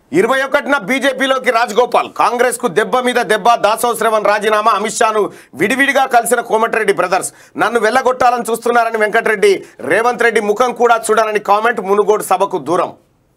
ఇరవై ఒకటిన బీజేపీలోకి రాజగోపాల్ కాంగ్రెస్ కు దెబ్బ మీద దెబ్బ దాసోహ్ శ్రవణ్ రాజీనామా అమిత్ షాను విడివిడిగా కలిసిన కోమటిరెడ్డి బ్రదర్స్ నన్ను వెళ్ళగొట్టాలని చూస్తున్నారని వెంకటరెడ్డి రేవంత్ రెడ్డి ముఖం కూడా చూడాలని కామెంట్ మునుగోడు సభకు దూరం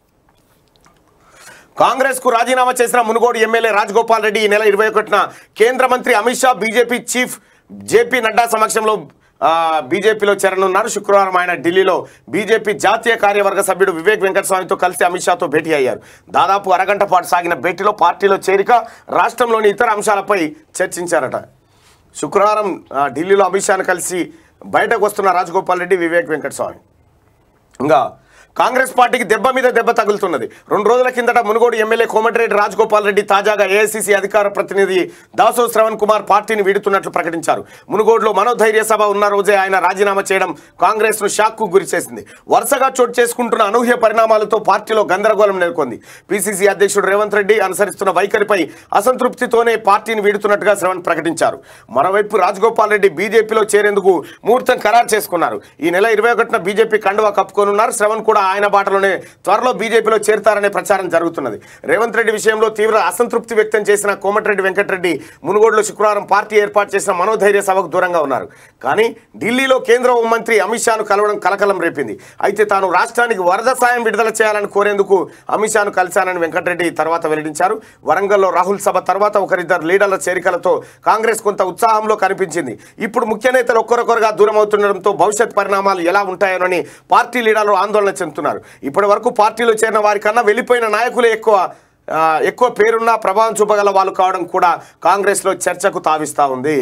కాంగ్రెస్ కు రాజీనామా చేసిన మునుగోడు ఎమ్మెల్యే రాజగోపాల్ రెడ్డి ఈ నెల ఇరవై ఒకటిన కేంద్ర మంత్రి అమిత్ షా బీజేపీ చీఫ్ జేపీ నడ్డా సమక్షంలో ఆ, బీజేపీలో చేరనున్నారు శుక్రవారం ఆయన ఢిల్లీలో బీజేపీ జాతీయ కార్యవర్గ సభ్యుడు వివేక్ వెంకటస్వామితో కలిసి అమిత్ షాతో భేటీ అయ్యారు దాదాపు అరగంట పాటు సాగిన భేటీలో పార్టీలో చేరిక రాష్ట్రంలోని ఇతర అంశాలపై చర్చించారట శుక్రవారం ఆ, ఢిల్లీలో అమిత్ షాను కలిసి బయటకు వస్తున్న రాజగోపాల్ రెడ్డి వివేక్ వెంకటస్వామి ఇంకా కాంగ్రెస్ పార్టీకి దెబ్బ మీద దెబ్బ తగులుతున్నది రెండు రోజుల కిందట మునుగోడు ఎమ్మెల్యే కోమటిరెడ్డి రాజగోపాల్ రెడ్డి తాజాగా ఏఐసీసీ అధికార ప్రతినిధి దాసో శ్రవణ్ కుమార్ పార్టీని వీడుతున్నట్లు ప్రకటించారు మునుగోడులో మనోధైర్య సభ ఉన్న రోజే ఆయన రాజీనామా చేయడం కాంగ్రెస్ ను షాక్ కు గురి చేసింది వరుసగా చోటు చేసుకుంటున్న అనూహ్య పరిణామాలతో పార్టీలో గందరగోళం నెలకొంది పిసిసి అధ్యక్షుడు రేవంత్ రెడ్డి అనుసరిస్తున్న వైఖరిపై అసంతృప్తితోనే పార్టీని వీడుతున్నట్టుగా శ్రవణ్ ప్రకటించారు మరోవైపు రాజగోపాల్ రెడ్డి బీజేపీలో చేరేందుకు ముహూర్తం ఖరారు చేసుకున్నారు ఈ నెల ఇరవై ఒకటిన బీజేపీ కండువా కప్పుకోనున్నారు శ్రవణ్ కూడా ఆయన బాటలోనే త్వరలో బీజేపీలో చేరతారనే ప్రచారం జరుగుతున్నది రేవంత్ రెడ్డి విషయంలో తీవ్ర అసంతృప్తి వ్యక్తం చేసిన కోమటిరెడ్డి వెంకటరెడ్డి మునుగోడులో శుక్రవారం పార్టీ ఏర్పాటు చేసిన మనోధైర్య సభకు దూరంగా ఉన్నారు కానీ ఢిల్లీలో కేంద్ర హోంమంత్రి అమిత్ షాను కలవడం కలకలం రేపింది అయితే తాను రాష్ట్రానికి వరద సాయం విడుదల చేయాలని కోరేందుకు అమిత్ షాను కలిశానని వెంకటరెడ్డి తర్వాత వెల్లడించారు వరంగల్లో రాహుల్ సభ తర్వాత ఒకరిద్దరు లీడర్ల చేరికలతో కాంగ్రెస్ కొంత ఉత్సాహంలో కనిపించింది ఇప్పుడు ముఖ్య నేతలు ఒక్కరొక్కరుగా దూరం అవుతుండడంతో భవిష్యత్ పరిణామాలు ఎలా ఉంటాయోనని పార్టీ లీడర్లు ఆందోళన చెందుతున్నారు ఇప్పటి వరకు పార్టీలో చేరిన వారి కన్నా వెళ్ళిపోయిన నాయకులే ఎక్కువ ఆ, ఎక్కువ పేరున్న ప్రభావం చూపగల వాళ్ళు కావడం కూడా కాంగ్రెస్లో చర్చకు తావిస్తూ ఉంది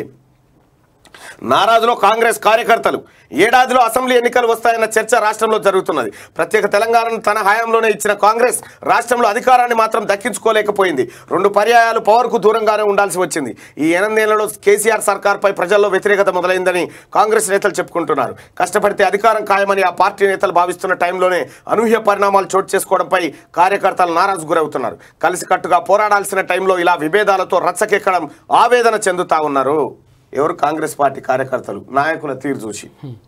నారాజులో కాంగ్రెస్ కార్యకర్తలు ఏడాదిలో అసెంబ్లీ ఎన్నికలు వస్తాయన్న చర్చ రాష్ట్రంలో జరుగుతున్నది ప్రత్యేక తెలంగాణను తన హయాంలోనే ఇచ్చిన కాంగ్రెస్ రాష్ట్రంలో అధికారాన్ని మాత్రం దక్కించుకోలేకపోయింది రెండు పర్యాయాలు పవర్కు దూరంగానే ఉండాల్సి వచ్చింది ఈ ఎనిమిదేళ్లలో కేసీఆర్ సర్కార్పై ప్రజల్లో వ్యతిరేకత మొదలైందని కాంగ్రెస్ నేతలు చెప్పుకుంటున్నారు కష్టపడితే అధికారం ఖాయమని ఆ పార్టీ నేతలు భావిస్తున్న టైంలోనే అనూహ్య పరిణామాలు చోటు చేసుకోవడంపై కార్యకర్తలు నారాజు గురవుతున్నారు కలిసికట్టుగా పోరాడాల్సిన టైంలో ఇలా విభేదాలతో రచ్చకెక్కడం ఆవేదన చెందుతా ఉన్నారు ఎవరు కాంగ్రెస్ పార్టీ కార్యకర్తలు నాయకుల తీరు చూసి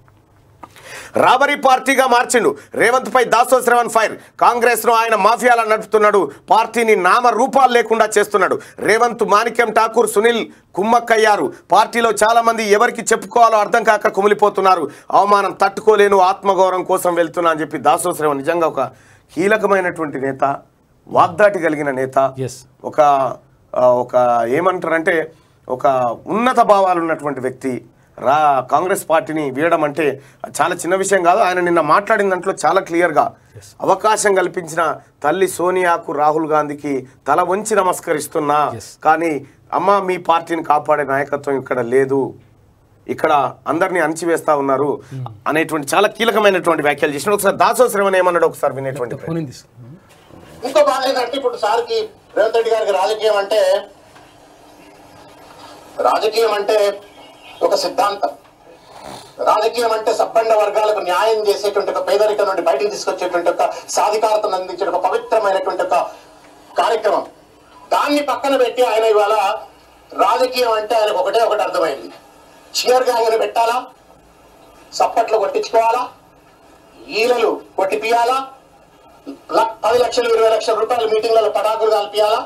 రాబరీ పార్టీగా మార్చిండు రేవంత్ పై దాసో శ్రవణ్ ఫైర్ కాంగ్రెస్ ను ఆయన మాఫియాలా నడుపుతున్నాడు పార్టీని నామ రూపాలు లేకుండా చేస్తున్నాడు రేవంత్ మాణిక్యం ఠాకూర్ సునీల్ కుమ్మక్కయ్యారు పార్టీలో చాలా మంది ఎవరికి చెప్పుకోవాలో అర్థం కాక కుమిలిపోతున్నారు అవమానం తట్టుకోలేను ఆత్మగౌరవం కోసం వెళ్తున్నా అని చెప్పి దాసో శ్రవణ్ నిజంగా ఒక కీలకమైనటువంటి నేత వాగ్దాటి కలిగిన నేత Yes. ఒక ఆ, ఒక ఏమంటారంటే ఒక ఉన్నత భావాలు ఉన్నటువంటి వ్యక్తి రా కాంగ్రెస్ పార్టీని వీయడం అంటే చాలా చిన్న విషయం కాదు ఆయన నిన్న మాట్లాడిన దాంట్లో చాలా క్లియర్గా అవకాశం కల్పించిన తల్లి సోనియాకు రాహుల్ గాంధీకి తల వంచి నమస్కరిస్తున్నా Yes. కానీ అమ్మ మీ పార్టీని కాపాడే నాయకత్వం ఇక్కడ లేదు ఇక్కడ అందరినీ అణచివేస్తా ఉన్నారు అనేటువంటి చాలా కీలకమైనటువంటి వ్యాఖ్యలు చేసిన ఒకసారి దాసో శ్రవణ్ ఏమన్నాడు ఒకసారి వినేటువంటి ఫోన్ తీసు ఇంకో బాధ ఏంటంటే ఇప్పుడు సార్కి రేవంత్ రెడ్డి గారికి రాజకీయం అంటే రాజకీయం అంటే ఒక సిద్ధాంతం రాజకీయం అంటే సబ్బండ వర్గాలకు న్యాయం చేసేటువంటి ఒక పేదరికం నుండి బయటికి తీసుకొచ్చేటువంటి ఒక సాధికారతను అందించే ఒక పవిత్రమైనటువంటి ఒక కార్యక్రమం దాన్ని పక్కన పెట్టి ఆయన ఇవాళ రాజకీయం అంటే ఆయనకు ఒకటే ఒకటి అర్థమైంది చియర్గా ఆయన పెట్టాలా సప్పట్లు కొట్టించుకోవాలా ఈలలు కొట్టిపియాలా ల- పది లక్షలు ఇరవై లక్షల రూపాయల మీటింగ్లలో పటాకులు కలిపియాలా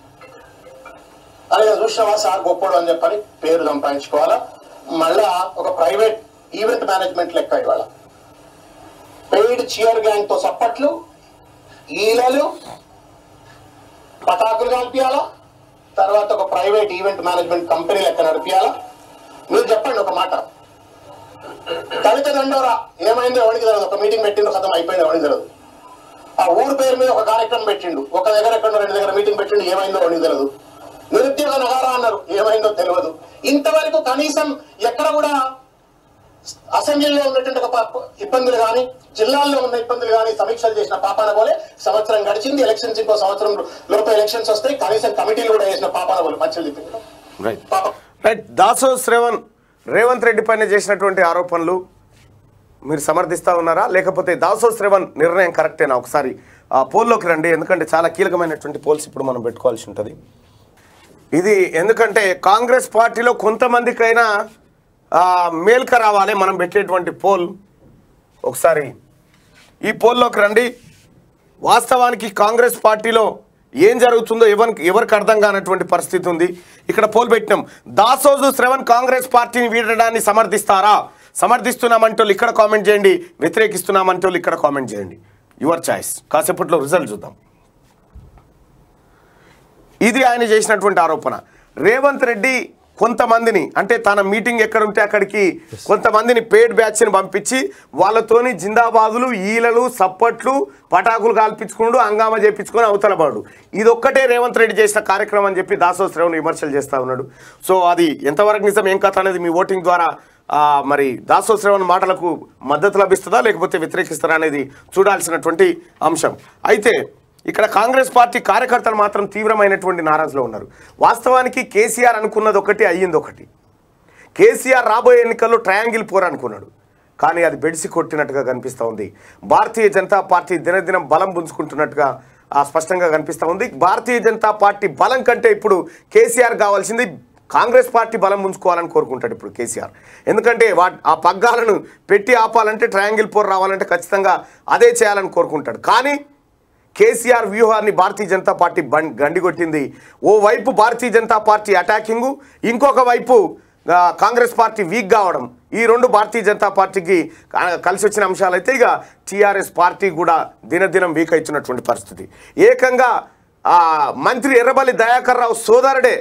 అలాగే చూసినావా సార్ గొప్పడు అని చెప్పని పేరు సంపాదించుకోవాలా మళ్ళా ఒక ప్రైవేట్ ఈవెంట్ మేనేజ్మెంట్ లెక్క ఇవాళ పెయిడ్ చియర్ గ్యాంగ్ తో సప్పట్లు ఈలలు పటాకులు కలిపియాలా తర్వాత ఒక ప్రైవేట్ ఈవెంట్ మేనేజ్మెంట్ కంపెనీ లెక్క నడిపియాలా మీరు చెప్పండి ఒక మాట దళిత దండోరా ఏమైందో ఎవరికి తెలియదు ఒక మీటింగ్ పెట్టిందో కథం అయిపోయింది ఎవరికి తెలియదు ఆ ఊరు పేరు మీద ఒక కార్యక్రమం పెట్టిండు ఒక దగ్గర ఎక్కడో రెండు దగ్గర మీటింగ్ పెట్టిండు ఏమైందో వాడికి తెలియదు నిరుద్యోగ నగారా అన్నారు ఏమైందో తెలియదు ఇంతవరకు కనీసం ఎక్కడ కూడా అసెంబ్లీలో ఉన్నటువంటి ఒక ప- ఇబ్బందులు కానీ జిల్లాల్లో ఉన్న ఇబ్బందులు కానీ సమీక్షలు చేసిన పాపాన పోలే సంవత్సరం గడిచింది ఎలక్షన్స్ ఇంకో సంవత్సరం లోపు ఎలక్షన్స్ వస్తాయి కనీసం కమిటీలు కూడా వేసిన పాపాన పోలే పచ్చలు చెప్పింది రైట్ పాపం రైట్ దాసో శ్రవణ్ రేవంత్ రెడ్డి పైన చేసినటువంటి ఆరోపణలు మీరు సమర్థిస్తా ఉన్నారా లేకపోతే దాసో శ్రవణ్ నిర్ణయం కరెక్టేనా ఒకసారి ఆ పోల్లోకి రండి ఎందుకంటే చాలా కీలకమైనటువంటి పోల్స్ ఇప్పుడు మనం పెట్టుకోవాల్సి ఉంటుంది ఇది ఎందుకంటే కాంగ్రెస్ పార్టీలో కొంతమందికైనా ఆ, మేల్క రావాలి మనం పెట్టేటువంటి పోల్ ఒకసారి ఈ పోల్లోకి రండి వాస్తవానికి కాంగ్రెస్ పార్టీలో ఏం జరుగుతుందో ఎవరికి ఎవరికి అర్థం కానటువంటి పరిస్థితి ఉంది ఇక్కడ పోల్ పెట్టినాం దాసోజు శ్రవణ్ కాంగ్రెస్ పార్టీని వీడడాన్ని సమర్థిస్తారా సమర్థిస్తున్నామంటోళ్ళు ఇక్కడ కామెంట్ చేయండి వ్యతిరేకిస్తున్నామంటోళ్ళు ఇక్కడ కామెంట్ చేయండి యువర్ చాయిస్ కాసేపట్లో రిజల్ట్ చూద్దాం ఇది ఆయన చేసినటువంటి ఆరోపణ రేవంత్ రెడ్డి కొంతమందిని అంటే తన మీటింగ్ ఎక్కడ ఉంటే అక్కడికి కొంతమందిని పేడ్ బ్యాచ్ని పంపించి వాళ్ళతోని జిందాబాదులు ఈలలు సప్పట్లు పటాకులు కాల్పించుకున్నాడు హంగామా చేపించుకొని అవతలబాడు ఇది ఒక్కటే రేవంత్ రెడ్డి చేసిన కార్యక్రమం అని చెప్పి దాసో శ్రవణ్ విమర్శలు చేస్తా ఉన్నాడు సో అది ఎంతవరకు నిజం ఏం కథ అనేది మీ ఓటింగ్ ద్వారా ఆ, మరి దాసో శ్రవణ్ మాటలకు మద్దతు లభిస్తుందా లేకపోతే వ్యతిరేకిస్తారా అనేది చూడాల్సినటువంటి అంశం అయితే ఇక్కడ కాంగ్రెస్ పార్టీ కార్యకర్తలు మాత్రం తీవ్రమైనటువంటి నారాజులో ఉన్నారు వాస్తవానికి కేసీఆర్ అనుకున్నది ఒకటి అయ్యింది ఒకటి కేసీఆర్ రాబోయే ఎన్నికల్లో ట్రయాంగిల్ పోర్ అనుకున్నాడు కానీ అది బెడిసి కొట్టినట్టుగా కనిపిస్తూ ఉంది భారతీయ జనతా పార్టీ దినదినం బలం పుంజుకుంటున్నట్టుగా ఆ, స్పష్టంగా కనిపిస్తూ ఉంది భారతీయ జనతా పార్టీ బలం కంటే ఇప్పుడు కేసీఆర్ కావాల్సింది కాంగ్రెస్ పార్టీ బలం పుంజుకోవాలని కోరుకుంటాడు ఇప్పుడు కేసీఆర్ ఎందుకంటే వా ఆ పగ్గాలను పెట్టి ఆపాలంటే ట్రయాంగిల్ పోర్ రావాలంటే ఖచ్చితంగా అదే చేయాలని కోరుకుంటాడు కానీ కేసీఆర్ వ్యూహాన్ని భారతీయ జనతా పార్టీ బం గండికొట్టింది ఓ వైపు భారతీయ జనతా పార్టీ అటాకింగ్ ఇంకొక వైపు ఆ, కాంగ్రెస్ పార్టీ వీక్ కావడం ఈ రెండు భారతీయ జనతా పార్టీకి క- కలిసి వచ్చిన అంశాలు అయితే ఇక టీఆర్ఎస్ పార్టీ కూడా దినదినం వీక్ అవుతున్నటువంటి పరిస్థితి ఏకంగా ఆ, మంత్రి ఎర్రబల్లి దయాకర్ రావు సోదరుడే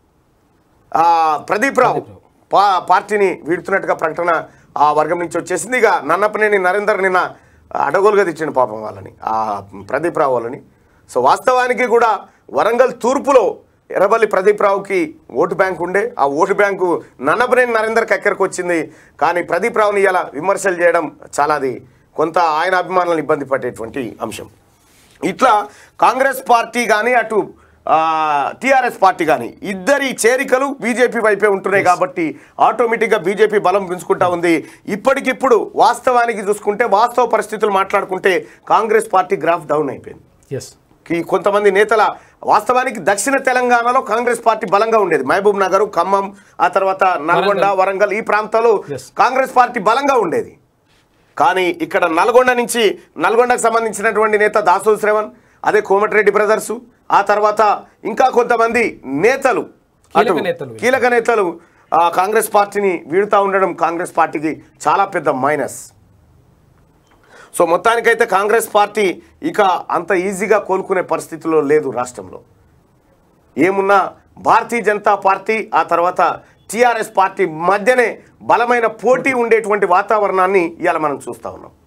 ఆ, ప్రదీప్ రావు పా పార్టీని వీడుతున్నట్టుగా ప్రకటన ఆ వర్గం నుంచి వచ్చేసింది ఇక నన్నపనేని నరేందర్ నిన్న అడగోలుగా తెచ్చిన పాపం వాళ్ళని ఆ ప్రదీప్ రావు వాళ్ళని సో వాస్తవానికి కూడా వరంగల్ తూర్పులో ఎర్రబల్లి ప్రదీప్ రావుకి ఓటు బ్యాంక్ ఉండే ఆ ఓటు బ్యాంకు నన్నపనేని నరేందర్కి ఎక్కడికి వచ్చింది కానీ ప్రదీప్ రావుని ఇలా విమర్శలు చేయడం చాలా అది కొంత ఆయన అభిమానులను ఇబ్బంది పడేటువంటి అంశం ఇట్లా కాంగ్రెస్ పార్టీ కానీ అటు టిఆర్ఎస్ పార్టీ కానీ ఇద్దరి చేరికలు బీజేపీ వైపే ఉంటున్నాయి కాబట్టి ఆటోమేటిక్గా బీజేపీ బలం పుంజుకుంటా ఉంది ఇప్పటికిప్పుడు వాస్తవానికి చూసుకుంటే వాస్తవ పరిస్థితులు మాట్లాడుకుంటే కాంగ్రెస్ పార్టీ గ్రాఫ్ డౌన్ అయిపోయింది ఎస్ ఈ కొంతమంది నేతల వాస్తవానికి దక్షిణ తెలంగాణలో కాంగ్రెస్ పార్టీ బలంగా ఉండేది మహబూబ్ నగర్ ఖమ్మం ఆ తర్వాత నల్గొండ వరంగల్ ఈ ప్రాంతాల్లో Yes. కాంగ్రెస్ పార్టీ బలంగా ఉండేది కానీ ఇక్కడ నల్గొండ నుంచి నల్గొండకు సంబంధించినటువంటి నేత దాసు శ్రవణ్ అదే కోమటిరెడ్డి బ్రదర్స్ ఆ తర్వాత ఇంకా కొంతమంది నేతలు కీలక అటు నేతలు. కీలక నేతలు ఆ, కాంగ్రెస్ పార్టీని వీడుతూ ఉండడం కాంగ్రెస్ పార్టీకి చాలా పెద్ద మైనస్ సో మొత్తానికైతే కాంగ్రెస్ పార్టీ ఇక అంత ఈజీగా కోలుకునే పరిస్థితిలో లేదు రాష్ట్రంలో ఏమున్నా భారతీయ జనతా పార్టీ ఆ తర్వాత టీఆర్ఎస్ పార్టీ మధ్యనే బలమైన పోటీ ఉండేటువంటి వాతావరణాన్ని ఇవాళ మనం చూస్తూ ఉన్నాం